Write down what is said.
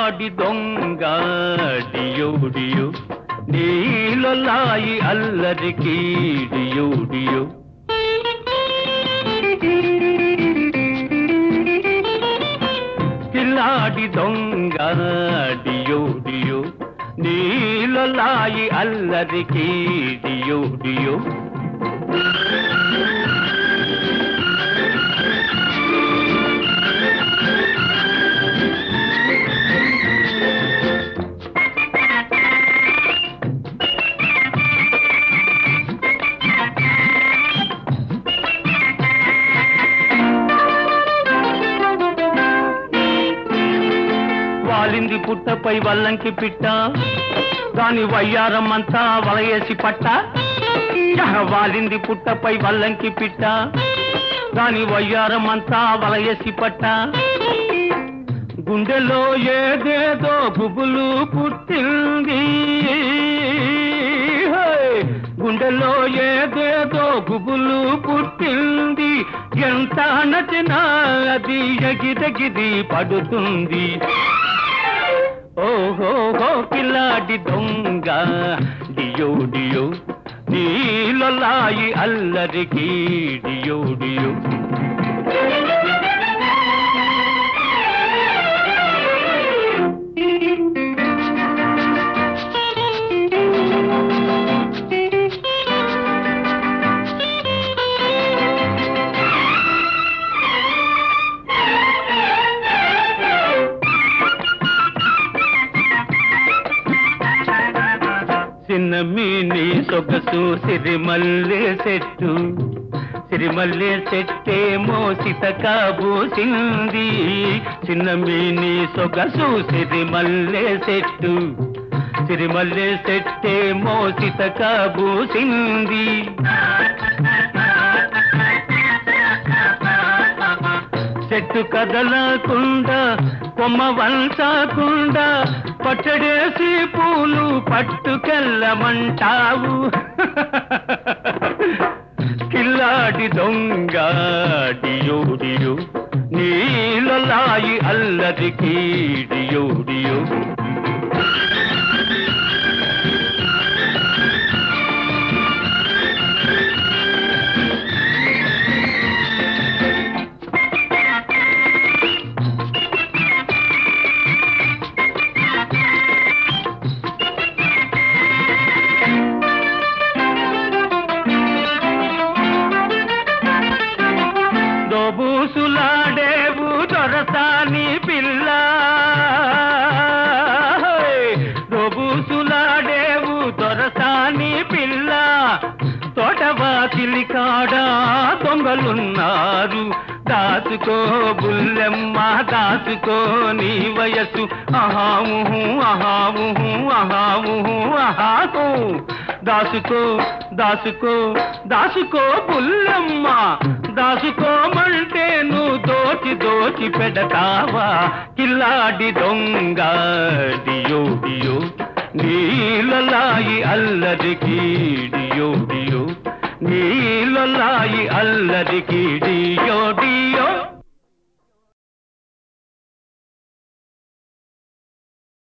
కిలాడి దొంగ డియో డియో నీలలాయి అల్లరికి డియో డియో కిలాడి దొంగ డియో డియో నీలలాయి అల్లరికి డియో డియో వాలింది పుట్టపై వల్లంకి పిట్ట దాని వయ్యారం అంతా వలయేసి పట్ట యహ, వాలింది పుట్టపై వల్లంకి పిట్ట దాని వయ్యారం అంతా వలయేసి పట్ట గుండెలో ఏదేదో గుబులు పుట్టింది హే! గుండెలో ఏదేదో గుబులు పుట్టింది ఎంత నచ్చినా అది ఎగిరెగిరి పడుతుంది ఓహో కిలాడి దొంగ డియో డియో నీలలాయి అల్లరికి డియో డియో చిన్న మీని సొగసు సిరిమల్లె చెట్టు సిరిమల్లె చెట్టేమో సితకాబూసింది చిన్న మీని సొగసు సిరిమల్లె చెట్టు సిరిమల్లె చెట్టేమో సితకాబూసింది చెట్టు కదలకుండా కొమ్మ వంచకుండా పచ్చడేసి పూలు పట్టుకెళ్ళమంటావు కిల్లాడి దొంగ డియో డియో నీలలాయి అల్లరికి డియో డియో దోబూసులాడేవు దొరసాని పిల్ల దోబూసులాడేవు దొరసాని పిల్ల తోటవాకిలి కాడ దొంగలున్నారు దాచుకో బుల్లెమ్మ దాచుకో నీ వయసు అహాముహు అహాముహు అహాముహు అహాహు దాసుకో దాసుకో దాసుకో బుల్లెమ్మ దాసుకోమంటే నువ్వు దోచి దోచి పెడతావా కిల్లాడి దొంగ డియో డియో నీలలాయి అల్లరికి డియో డియో నీలలాయి అల్లరికి డియో డియో